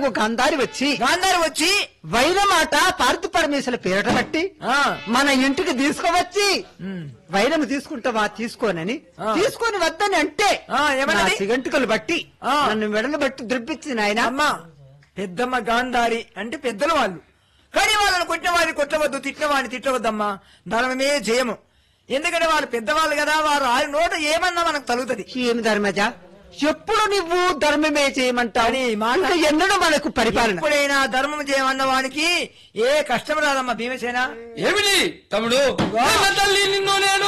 భార్యవు గాంధారి వచ్చి గాంధారి వచ్చి వైరమాట పార్థి పరమేశ్వర పేరట బట్టి ఆ మన ఇంటికి తీసుకువచ్చి ఉమ్, వైరం తీసుకుంటావా తీసుకోనని ఆ. తీసుకొని వద్దని అంటే ఆ, ఏమన్నది? నా సిగంటుకలు బట్టి ఆ. నన్ను మెడలు బట్టి ద్రిప్పించింది ఆయన అమ్మా పెద్దమ్మ గాంధారి అంటే పెద్దల వాళ్ళు కానీ వాళ్ళని కొట్టిన వారిని కొట్టవద్దు తిట్టిన వారిని తిట్టవద్దమ్మా ధర్మమే జయము ఎందుకంటే వాళ్ళు పెద్దవాళ్ళు కదా వారు ఆయన నోట ఏమన్నా మనకు తగులుతుంది ఏమి ధర్మజ ఎప్పుడు నువ్వు ధర్మమే చేయమంటావు అని మాట- ఇంకా ఎన్నడూ మనకు పరిపాలన ఎప్పుడైనా ధర్మం చేయమన్న వానికి ఏ కష్టం రాదమ్మా భీమసేన ఏమిటి తమ్ముడు తల్లి నిన్ను నేను